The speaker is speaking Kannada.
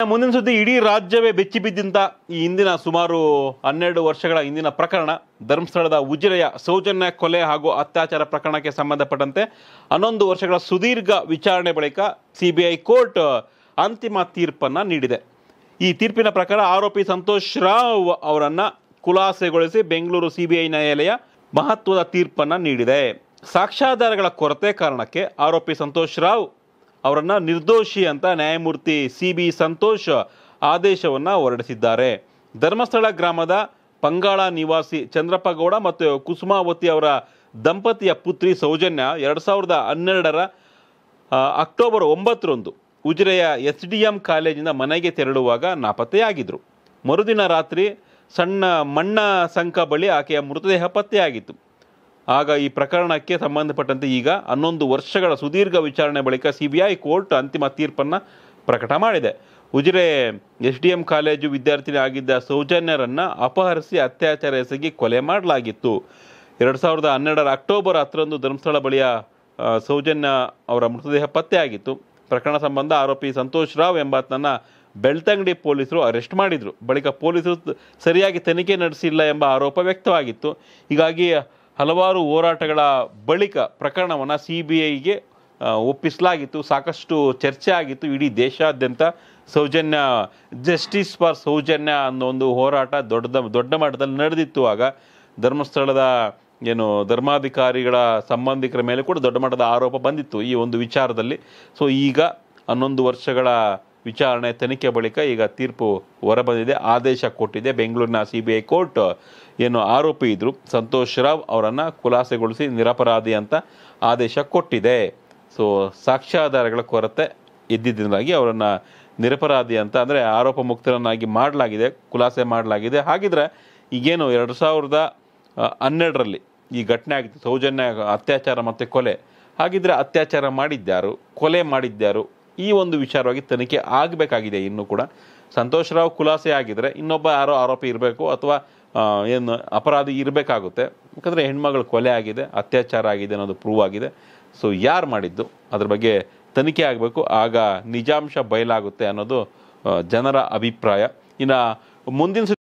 ಮುಂದಿನ ಸುದ್ದಿ ಇಡೀ ರಾಜ್ಯವೇ ಬೆಚ್ಚಿ ಬಿದ್ದಂತ ಈ ಹಿಂದಿನ ಸುಮಾರು ಹನ್ನೆರಡು ವರ್ಷಗಳ ಹಿಂದಿನ ಪ್ರಕರಣ ಧರ್ಮಸ್ಥಳದ ಉಜಿರೆಯ ಸೌಜನ್ಯ ಕೊಲೆ ಹಾಗೂ ಅತ್ಯಾಚಾರ ಪ್ರಕರಣಕ್ಕೆ ಸಂಬಂಧಪಟ್ಟಂತೆ ಹನ್ನೊಂದು ವರ್ಷಗಳ ಸುದೀರ್ಘ ವಿಚಾರಣೆ ಬಳಿಕ ಸಿಬಿಐ ಕೋರ್ಟ್ ಅಂತಿಮ ತೀರ್ಪನ್ನ ನೀಡಿದೆ ಈ ತೀರ್ಪಿನ ಪ್ರಕಾರ ಆರೋಪಿ ಸಂತೋಷ್ ರಾವ್ ಅವರನ್ನ ಖುಲಾಸೆಗೊಳಿಸಿ ಬೆಂಗಳೂರು ಸಿಬಿಐ ನ್ಯಾಯಾಲಯ ಮಹತ್ವದ ತೀರ್ಪನ್ನ ನೀಡಿದೆ ಸಾಕ್ಷ್ಯಾಧಾರಗಳ ಕೊರತೆ ಕಾರಣಕ್ಕೆ ಆರೋಪಿ ಸಂತೋಷ್ ರಾವ್ ಅವರನ್ನ ನಿರ್ದೋಷಿ ಅಂತ ನ್ಯಾಯಮೂರ್ತಿ ಸಿ ಬಿ ಸಂತೋಷ್ ಆದೇಶವನ್ನ ಹೊರಡಿಸಿದ್ದಾರೆ ಧರ್ಮಸ್ಥಳ ಗ್ರಾಮದ ಪಂಗಾಳ ನಿವಾಸಿ ಚಂದ್ರಪ್ಪ ಗೌಡ ಮತ್ತು ಕುಸುಮಾವತಿ ಅವರ ದಂಪತಿಯ ಪುತ್ರಿ ಸೌಜನ್ಯ ಎರಡು ಸಾವಿರದ ಹನ್ನೆರಡರ ಆ, ಅಕ್ಟೋಬರ್ ಒಂಬತ್ತರಂದು ಉಜಿರೆಯ ಎಸ್ ಡಿ ಎಂ ಕಾಲೇಜಿನ ಮನೆಗೆ ತೆರಳುವಾಗ ನಾಪತ್ತೆಯಾಗಿದ್ದರು ಮರುದಿನ ರಾತ್ರಿ ಸಣ್ಣ ಮಣ್ಣ ಸಂಕ ಬಳಿ ಆಕೆಯ ಮೃತದೇಹ ಪತ್ತೆಯಾಗಿತ್ತು ಆಗ ಈ ಪ್ರಕರಣಕ್ಕೆ ಸಂಬಂಧಪಟ್ಟಂತೆ ಈಗ ಹನ್ನೊಂದು ವರ್ಷಗಳ ಸುದೀರ್ಘ ವಿಚಾರಣೆ ಬಳಿಕ ಸಿಬಿಐ ಕೋರ್ಟ್ ಅಂತಿಮ ತೀರ್ಪನ್ನು ಪ್ರಕಟ ಮಾಡಿದೆ Ujire S D M college ವಿದ್ಯಾರ್ಥಿನಿ ಆಗಿದ್ದ ಸೌಜನ್ಯರನ್ನ ಅಪಹರಿಸಿ ಅತ್ಯಾಚಾರ ಎಸಗಿ ಕೊಲೆ ಮಾಡಲಾಗಿತ್ತು ಎರಡು ಸಾವಿರದ ಹನ್ನೆರಡರ ಅಕ್ಟೋಬರ್ ಹತ್ತರಂದು ಧರ್ಮಸ್ಥಳ ಬಳಿಯ ಆ, ಸೌಜನ್ಯ ಅವರ ಮೃತದೇಹ ಪತ್ತೆಯಾಗಿತ್ತು ಪ್ರಕರಣ ಸಂಬಂಧ ಆರೋಪಿ ಸಂತೋಷ್ ರಾವ್ ಎಂಬಾತನನ್ನ ಬೆಳ್ತಂಗಡಿ ಪೊಲೀಸರು ಅರೆಸ್ಟ್ ಮಾಡಿದ್ರು ಬಳಿಕ ಪೊಲೀಸರು ತ- ಸರಿಯಾಗಿ ತನಿಖೆ ನಡೆಸಿಲ್ಲ ಎಂಬ ಆರೋಪ ವ್ಯಕ್ತವಾಗಿತ್ತು ಹೀಗಾಗಿ ಹಲವಾರು ಹೋರಾಟಗಳ ಬಳಿಕ ಪ್ರಕರಣವನ್ನು ಸಿ ಬಿ ಐಗೆ ಒಪ್ಪಿಸಲಾಗಿತ್ತು ಸಾಕಷ್ಟು ಚರ್ಚೆ ಆಗಿತ್ತು ಇಡೀ ದೇಶಾದ್ಯಂತ ಸೌಜನ್ಯ ಜಸ್ಟಿಸ್ ಫಾರ್ ಸೌಜನ್ಯ ಅನ್ನೋ ಒಂದು ಹೋರಾಟ ದೊಡ್ಡ ದೊಡ್ಡ ಮಟ್ಟದಲ್ಲಿ ನಡೆದಿತ್ತು ಆಗ ಧರ್ಮಸ್ಥಳದ ಏನು ಧರ್ಮಾಧಿಕಾರಿಗಳ ಸಂಬಂಧಿಕರ ಮೇಲೆ ಕೂಡ ದೊಡ್ಡ ಮಟ್ಟದ ಆರೋಪ ಬಂದಿತ್ತು ಈ ಒಂದು ವಿಚಾರದಲ್ಲಿ ಸೊ ಈಗ ಹನ್ನೊಂದು ವರ್ಷಗಳ ವಿಚಾರಣೆ ತನಿಖೆ ಬಳಿಕ ಈಗ ತೀರ್ಪು ಹೊರಬಂದಿದೆ ಆದೇಶ ಕೊಟ್ಟಿದೆ ಬೆಂಗಳೂರಿನ ಸಿ ಬಿ ಐ ಕೋರ್ಟ್ ಏನು ಆರೋಪಿ ಇದ್ರು ಸಂತೋಷ್ ರಾವ್ ಅವರನ್ನು ಖುಲಾಸೆಗೊಳಿಸಿ ನಿರಪರಾಧಿ ಅಂತ ಆದೇಶ ಕೊಟ್ಟಿದೆ ಸೊ ಸಾಕ್ಷ್ಯಾಧಾರಗಳ ಕೊರತೆ ಇದ್ದಿದ್ದರಿಂದಾಗಿ ಅವರನ್ನು ನಿರಪರಾಧಿ ಅಂತ ಅಂದರೆ ಆರೋಪ ಮುಕ್ತರನ್ನಾಗಿ ಮಾಡಲಾಗಿದೆ ಖುಲಾಸೆ ಮಾಡಲಾಗಿದೆ ಹಾಗಿದ್ರೆ ಈಗೇನು ಎರಡು ಸಾವಿರದ ಆ, ಹನ್ನೆರಡರಲ್ಲಿ ಈ ಘಟನೆ ಆಗಿತ್ತು ಸೌಜನ್ಯ ಅತ್ಯಾಚಾರ ಮತ್ತು ಕೊಲೆ ಹಾಗಿದ್ರೆ ಅತ್ಯಾಚಾರ ಮಾಡಿದ್ಯಾರು ಕೊಲೆ ಮಾಡಿದ್ಯಾರು ಈ ಒಂದು ವಿಚಾರವಾಗಿ ತನಿಖೆ ಆಗಬೇಕಾಗಿದೆ ಇನ್ನೂ ಕೂಡ ಸಂತೋಷ್ ರಾವ್ ಖುಲಾಸೆ ಆಗಿದ್ರೆ ಇನ್ನೊಬ್ಬ ಯಾರೋ ಆರೋಪಿ ಇರಬೇಕು ಅಥವಾ ಆ, ಏನು ಅಪರಾಧಿ ಇರಬೇಕಾಗುತ್ತೆ ಯಾಕಂದರೆ ಹೆಣ್ಮಗಳು ಕೊಲೆ ಆಗಿದೆ ಅತ್ಯಾಚಾರ ಆಗಿದೆ ಅನ್ನೋದು ಪ್ರೂವ್ ಆಗಿದೆ ಸೊ ಯಾರು ಮಾಡಿದ್ದು ಅದ್ರ ಬಗ್ಗೆ ತನಿಖೆ ಆಗಬೇಕು ಆಗ ನಿಜಾಂಶ ಬಯಲಾಗುತ್ತೆ ಅನ್ನೋದು ಆ, ಜನರ ಅಭಿಪ್ರಾಯ ಇನ್ನು ಮುಂದಿನ